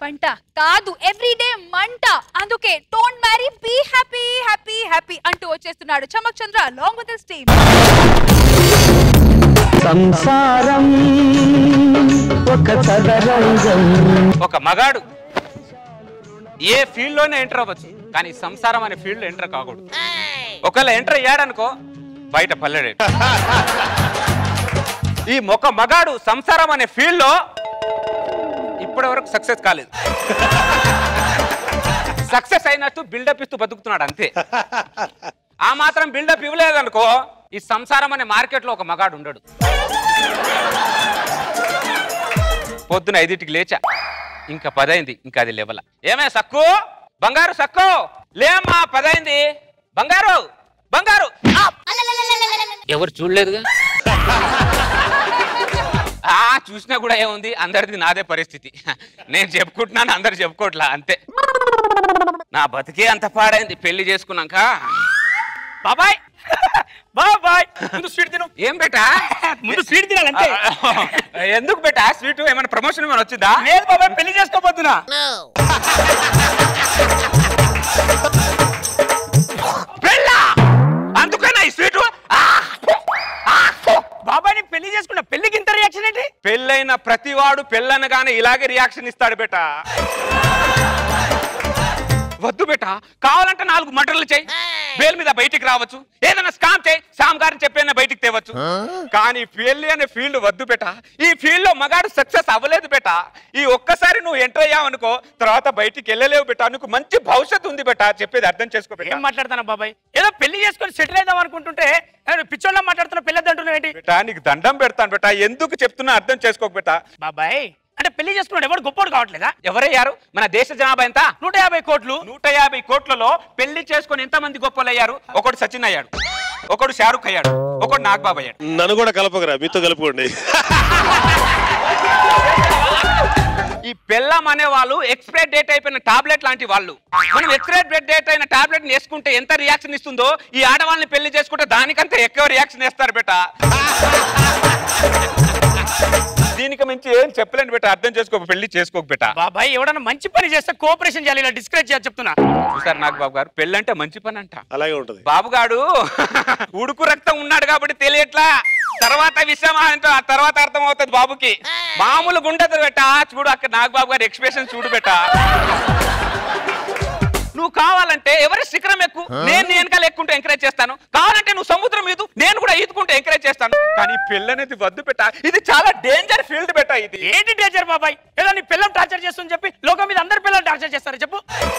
పంట కాదు ఎవ్రీడే మంట అందుకే don't worry be happy happy happy అంటూ వచ్చేస్తున్నాడు Chammak Chandra long with his team సంసారం ఒక చదరంగం ఒక మగాడు ఏ ఫీల్డ్ లోనే ఎంటర్ అవ్వచ్చు కానీ సంసారం అనే ఫీల్డ్ లో ఎంటర్ కాకూడదు ఒకవేళ ఎంటర్ అయ్యాడనుకో బయట పల్లెడే ఈ ఒక మగాడు సంసారం అనే ఫీల్డ్ లో ఇప్పటి వరకు సక్సెస్ కాలేదు సక్సెస్ అయినట్టు బిల్డప్ ఇస్తూ బతుకుతున్నాడు అంతే ఆ మాత్రం బిల్డప్ ఇవ్వలేదనుకో ఈ సంసారం అనే మార్కెట్ లో ఒక మగాడు ఉండడు పొద్దున ఐదింటికి లేచా ఇంకా పదైంది ఇంకా అది లేవల ఏమే సక్కు బంగారు సక్కు లేమ్మా పదైంది బంగారు బంగారు ఆ! ఎవరు చూడలేదుగా ఆ చూసినా కూడా ఏముంది అందరిది నాదే పరిస్థితి నేను చెప్పుకుంటున్నాను అందరు చెప్పుకోవట్లా అంతే నా బతికే అంత పాడైంది పెళ్లి చేసుకున్నాక బాబాయ్ బాబాయ్ ముందు స్వీట్ తిను ఏం బేటా ముందు స్వీట్ తినాలంటే ఎందుకు బేటా స్వీట్ ఏమైనా ప్రమోషన్ ఏమైనా వచ్చిందా లేదు బాబాయ్ పెళ్లి చేసుకోబోతున్నా పెళ్ళా అందుకనా ఈ స్వీట్ బాబాయ్ ని పెళ్లి చేసుకున్నా పెళ్లికి ఇంత రియాక్షన్ ఏంటి పెళ్ళైన ప్రతివాడు పెళ్ళనగానే ఇలాగే రియాక్షన్ ఇస్తాడు బేట వద్దు బేట కావాలంటే నాలుగు మటర్లు చేయి బేల్ మీద బయటికి రావచ్చు ఏదైనా స్కామ్ చేయి సామ్ గారిని చెప్పైనా బయటికి తేవచ్చు కానీ పెళ్లి అనే ఫీల్డ్ వద్దు బేట ఈ ఫీల్డ్ లో మగాడు సక్సెస్ అవ్వలేదు బేట ఈ ఒక్కసారి నువ్వు ఎంటర్ అయ్యావనుకో తర్వాత బయటికి వెళ్ళలేవు బేట నీకు మంచి భవిష్యత్తు ఉంది బేట చెప్పేది అర్థం చేసుకో బేట ఏం మాట్లాడుతున్నా బాబాయ్ ఏదో పెళ్లి చేసుకొని సెటిల్ అయిదాం అనుకుంటుంటే పిచ్చోళ్ళ మాట్లాడుతున్నా పెళ్ళి అంటున్నావు ఏంటి బేట నీకు దండం పెడతాను బేట ఎందుకు చెప్తున్నా అర్థం చేసుకోక బేట బాబాయ్ అంటే పెళ్లి చేసుకున్నాడు ఎవరు గొప్పోడు కావట్లేదా ఎవరయ్యారు మన దేశ జనాభా ఎంత నూట యాభై కోట్లు నూట యాభై కోట్లలో పెళ్లి చేసుకొని ఎంతమంది గొప్పలు అయ్యారు ఒకడు సచిన్ అయ్యాడు ఒకడు షారుఖ్ అయ్యాడు ఒకడు నాగబాబు అయ్యాడు నన్ను కూడా కలపకరా మీతో కలుపుకోండి ఈ పెళ్ళం అనే వాళ్ళు ఎక్స్పైర్ డేట్ అయిపోయిన టాబ్లెట్ లాంటి వాళ్ళు మనం ఎక్స్పైర్ డేట్ అయిన టాబ్లెట్ వేసుకుంటే ఎంత రియాక్షన్ ఇస్తుందో ఈ ఆడవాళ్ళని పెళ్లి చేసుకుంటే దానికంటే ఎక్కువ రియాక్షన్ ఇస్తారు బేట దీనికి మించి ఏం చెప్పలేను బేట అర్థం చేసుకోక పెళ్లి చేసుకోక బేట బాబాయ్ ఎవడన్నా మంచి పని చేస్తే కోఆపరేషన్ చేయాలి ఇలా డిస్కరేజ్ చేయాలి చెప్తున్నా చూసారు నాగబాబు గారు పెళ్ళంటే మంచి పని అంట అలాగే ఉంటది బాబుగాడు ఉడుకు రక్తం ఉన్నాడు కాబట్టి తెలియట్లా తర్వాత విషయం అంటే ఆ తర్వాత అర్థం అవుతుంది బాబుకి మామూలు గుండెదు బెట్ట చూడు అక్కడ నాగబాబు గారి ఎక్స్ప్రెషన్ చూడు బెట్ట నువ్వు కావాలంటే ఎవరి శిఖరం ఎక్కువ నేను నీ వెనకాల ఎక్కుంటే ఎంకరేజ్ చేస్తాను కావాలంటే నువ్వు సముద్రం ఈదు నేను కూడా ఈదుకుంటే ఎంకరేజ్ చేస్తాను కానీ పెళ్ళి అనేది వద్దు పెట్ట ఇది చాలా డేంజర్ ఫీల్డ్ బెట్ట ఇది ఏంటి డేంజర్ బాబాయ్ ఏదో నీ పిల్లం టార్చర్ చేస్తుందని చెప్పి లోకం మీద అందరు పిల్లలు టార్చర్ చేస్తారు చెప్పు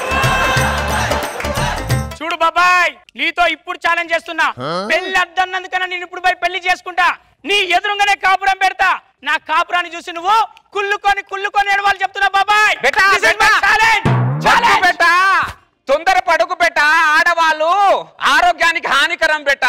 చూడు బాబాయ్ నీతో ఇప్పుడు ఛాలెంజ్ చేస్తున్నా పెళ్లి అద్దన్నందుకన్నా నేను ఇప్పుడు పోయి పెళ్లి చేసుకుంటా నీ ఎదురుగానే కాపురం పెడతా నా కాపురాన్ని చూసి నువ్వు కుళ్ళుకొని కుళ్ళుకొని ఏడవాలి చెప్తున్నా బాబాయ్ బెటా, This is my బెటా. challenge. వద్దు Challenge. బెట్ట తొందర పడుకు బెట్ట ఆడవాళ్ళు ఆరోగ్యానికి హానికరం బెట్ట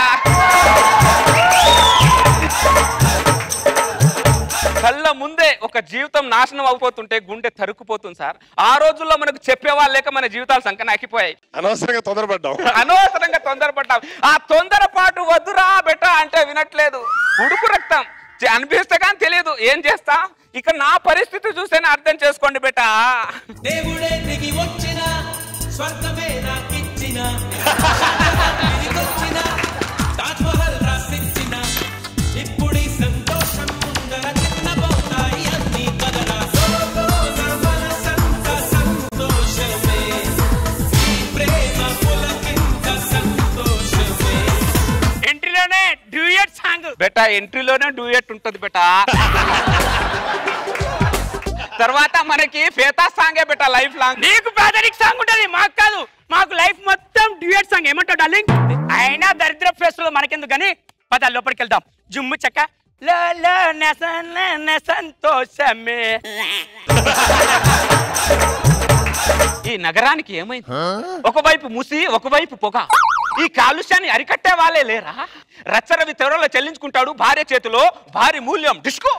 కళ్ళ ముందే ఒక జీవితం నాశనం అయిపోతుంటే గుండె తరుక్కుపోతుంది సార్ ఆ రోజుల్లో మనకు చెప్పేవాళ్ళు లేక మన జీవితాలు సంకనాకిపోయాయి అనవసరంగా తొందరపడ్డాం అనవసరంగా తొందరపడ్డాం ఆ తొందరపాటు వద్దురా బెట్ట అంటే వినట్లేదు ఉడుకు రక్తం చే- అనిపిస్తే కానీ తెలియదు ఏం చేస్తా ఇక నా పరిస్థితి చూస్తేనే అర్థం చేసుకోండి బెట్ట దేవుడే దిగి వచ్చిన స్వర్గమే నాకిచ్చిన తిరిగొచ్చిన తాజ్మహల్ రాసిచ్చిన ఇప్పుడి సంతోషం ముందర చిన్నబోతాయి అన్ని కదలా సోకోన మనసంత సంతోషమే ఈ ప్రేమ పులకింత సంతోషమే ఎంట్రీలోనే డ్యూయట్ సాంగ్ బెట ఎంట్రీలోనే డూయట్ ఉంటది బెట తర్వాత మనకి ఫేతా సాంగే బెట లైఫ్ లాంగ్ నీకు పేదరిక్ సాంగ్ ఉంటది మాకు కాదు మాకు లైఫ్ మొత్తం డ్యూయట్ సాంగ్ ఏమంటావు డార్లింగ్ అయినా దరిద్ర ఫేస్ లో మనకెందుకు కానీ పద లోపలికి వెళ్దాం జుమ్ము చెక్క లో లో నెసన్ నె సంతోషమే ఈ నగరానికి ఏమైంది ఒకవైపు ముసి ఒకవైపు పొగ ఈ కాలుష్యాన్ని అరికట్టే వాళ్ళే లేరా రచ్చరవి తెరలో చెల్లించుకుంటాడు భార్య చేతిలో భారీ మూల్యం డిస్కో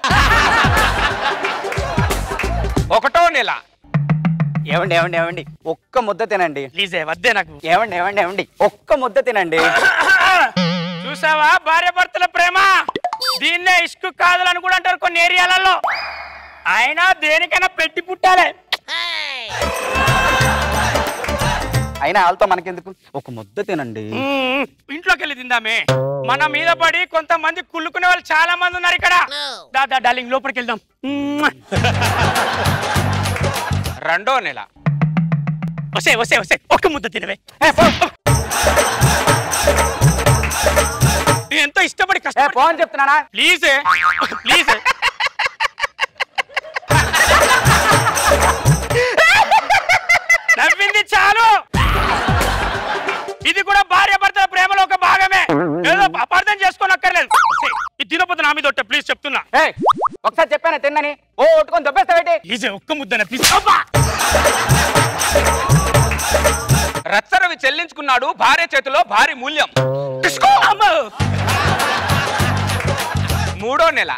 ఒకటో నెల ఏమండి ఏమండి ఏమండి ఒక్క ముద్ద తినండి ప్లీజే వద్దే నాకు ఏమండి ఏమండి ఏమండి ఒక్క ముద్ద తినండి చూసావా భార్య భర్తల ప్రేమ దీన్నే ఇష్కు కాదులని కూడా అంటారు కొన్ని ఏరియాలలో అయినా దేనికైనా పెట్టి పుట్టాలి అయినా వాళ్ళతో మనకెందుకు ఒక ముద్ద తినండి మ్మ్. ఇంట్లోకి వెళ్ళి తిందామే మన మీద పడి కొంతమంది కుళ్ళుకునే వాళ్ళు చాలా మంది ఉన్నారు ఇక్కడ దాదా డార్లింగ్ లోపలికి వెళ్దాం మ్మ్. రెండో నెల వసే వసే వసే ఒక్క ముద్ద తినవే నేను ఎంతో ఇష్టపడి ఏ కష్టపడి ఫోన్ చెప్తున్నానా ప్లీజ్ ప్లీజ్ నవ్వింది చాలు ఇది కూడా భార్య భర్తల ప్రేమలో ఒక భాగమే ఏదో అపార్థం చేసుకోనక్కర్లేదు ఇది తినపోతే నా మీద ఒట్టే ప్లీజ్ చెప్తున్నా ఏ ఒకసారి చెప్పాను తిన్నని ఓ ఒట్టుకొని దొబ్బేస్తావేంటి ప్లీజ్ ఒక్క ముద్దన ప్లీజ్ రచ్చరవి చెల్లించుకున్నాడు భార్య చేతిలో భారీ మూల్యం మూడో నెల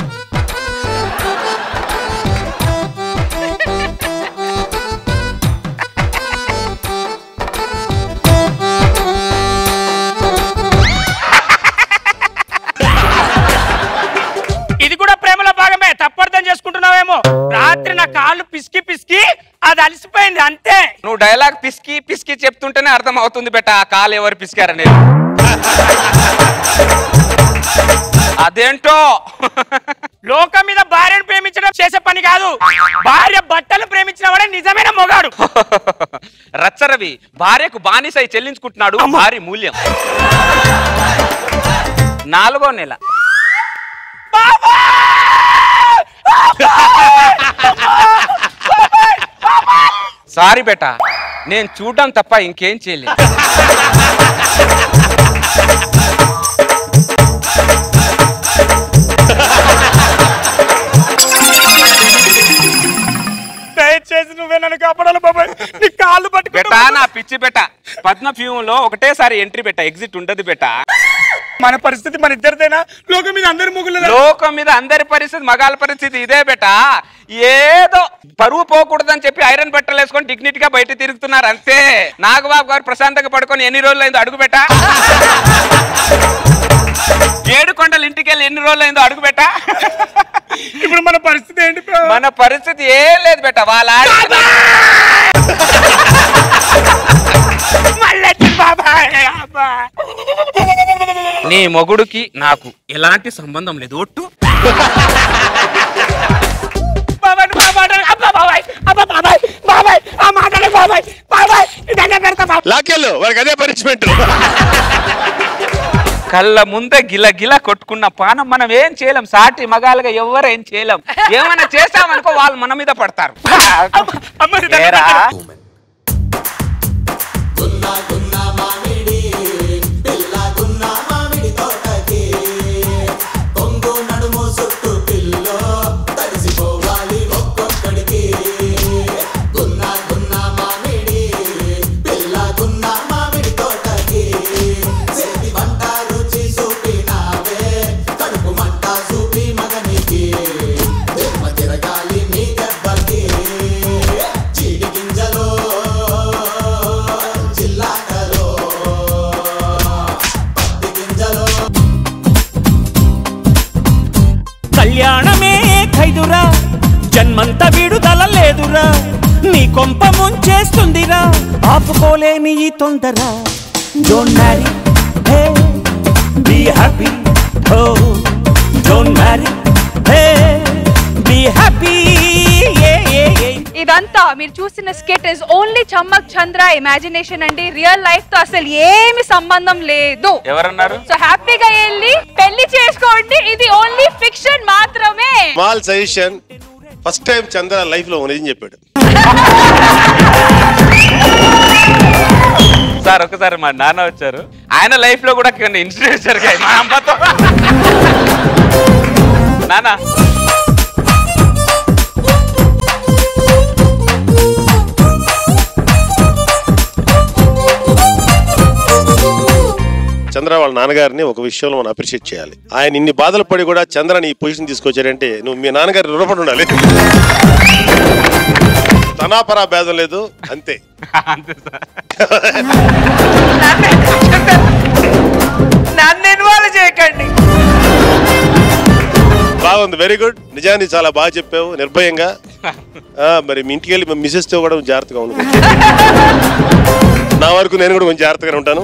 ఇది కూడా ప్రేమలో భాగమే తప్పర్థం చేసుకుంటున్నావేమో రాత్రి నా కాళ్ళు పిసికి పిసికి అది అలసిపోయింది అంతే నువ్వు డైలాగ్ పిసికి పిసికి చెప్తుంటేనే అర్థం అవుతుంది బెట్ట ఆ కాలు ఎవరు పిసికారనేది అదేంటో లోకం మీద భార్యను ప్రేమించడం చేసే పని కాదు భార్య బట్టలు ప్రేమించిన వాడే నిజమైన మొగాడు రచ్చరవి భార్యకు బానిసై చెల్లించుకుంటున్నాడు భారీ మూల్యం నాలుగో నెల సారీ బేట నేను చూడడం తప్ప ఇంకేం చేయలేదు దయచేసి నువ్వే నన్ను కాపాడాలి బాబాయ్ నీ కాళ్ళు బెట పట్టుకుంటా నా పిచ్చి బెట పద్మ ఫ్యూమ్ లో ఒకటేసారి ఎంట్రీ బెట ఎగ్జిట్ ఉండదు బెట మన పరిస్థితి మన ఇద్దరిదేనా లోకం మీద అందరి ముగ్గులు లోకం మీద అందరి పరిస్థితి మగాళ్ళ పరిస్థితి ఇదే బెట ఏదో పరువు పోకూడదని చెప్పి ఐరన్ బట్టలు వేసుకొని డిగ్నిటీ గా బయట తిరుగుతున్నారు అంతే నాగబాబు గారు ప్రశాంతంగా పడుకొని ఎన్ని రోజులు అయిందో అడుగు బెట ఏడు కొండలు ఇంటికి వెళ్ళి ఎన్ని రోజులు అయిందో అడుగు బెట ఇప్పుడు మన పరిస్థితి ఏంటి బ్రో? మన పరిస్థితి ఏం లేదు బెట వాళ్ళ ఆడ- మళ్ళీ వచ్చి బాబాయ్ అబ్బా. నీ మొగుడుకి నాకు ఎలాంటి సంబంధం లేదు ఒట్టు బాబాయ్ నువ్వు ఆ మాట అబ్బా బాబాయ్ అబ్బా బాబాయ్ బాబాయ్ ఆ మాటలే బాబాయ్ బాబాయ్ ఇదంతా పెడతా బాబాయ్ లాకెళ్ళు వాడికి అదే పనిష్మెంట్ కళ్ళ ముందే గిల గిల కొట్టుకున్న పానం మనం ఏం చేయలేం సాటి మగాలుగా ఎవరు ఏం చేయలేం ఏమైనా చేస్తామనుకో వాళ్ళు మన మీద పడతారు అమ్మ ఇది దండం ఏరా? పెట్టు. కళ్యాణమే ఖైదురా జన్మంత విడుదల లేదురా నీ కొంప ముంచేస్తుందిరా ఆపుకోలేని ఈ తొందర don't marry hey be happy oh don't marry hey be happy ఏ ఏ ఏ ఇదంతా మీరు చూసిన skit is only Chammak Chandra imagination అండి రియల్ లైఫ్ తో అసలు ఏమి సంబంధం లేదు ఎవరన్నారు సో హ్యాపీగా వెళ్ళి పెళ్లి చేసుకోండి ఇది ఓన్లీ ఫిక్షన్ మాత్రమే small suggestion first time Chandra life లో నిజం చెప్పాడు సార్ ఒకసారి మా నాన్న వచ్చారు ఆయన లైఫ్ లో కూడా కొన్ని ఇన్సిడెంట్స్ జరిగాయి మా అమ్మతో నాన్న చంద్ర వాళ్ళ నాన్నగారిని ఒక విషయంలో మనం అప్రిషియేట్ చేయాలి ఆయన ఇన్ని బాధలు పడి కూడా చంద్రని ఈ పొజిషన్ తీసుకొచ్చారంటే నువ్వు మీ నాన్నగారి రుణపడి ఉండాలి తనాపరా భేదం లేదు అంతే అంతే సార్ నన్ను ఇన్వాల్వ్ చేయకండి బాగుంది వెరీ గుడ్ నిజాన్ని చాలా బాగా చెప్పావు నిర్భయంగా ఆ, మరి మీ ఇంటికి వెళ్ళి మిసెస్ తో కూడా జాగ్రత్తగా ఉండు నా వరకు నేను కూడా కొంచెం జాగ్రత్తగా ఉంటాను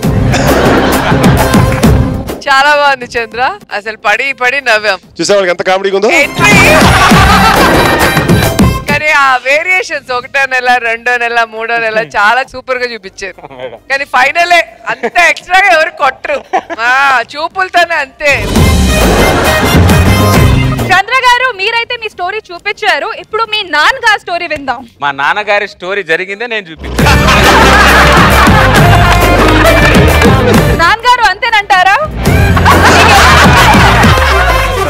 చాలా బాగుంది చంద్ర అసలు పడి పడి నవ్వాం చూసే వాళ్ళకి ఎంత కామెడీగా ఉందో ఎంట్రీ కానీ ఆ వేరియేషన్స్ ఒకటో నెల రెండో నెల మూడో నెల చాలా సూపర్ గా చూపించారు కానీ ఫైనలే అంత ఎక్స్ట్రాగా ఎవరు కొట్టరు ఆ, చూపులతోనే అంతే చంద్ర గారు మీరైతే మీ స్టోరీ చూపించారు ఇప్పుడు మీ నాన్నగారు స్టోరీ విందాం మా నాన్నగారి స్టోరీ జరిగిందే నేను చూపించాను నాన్నగారు అంతేనంటారా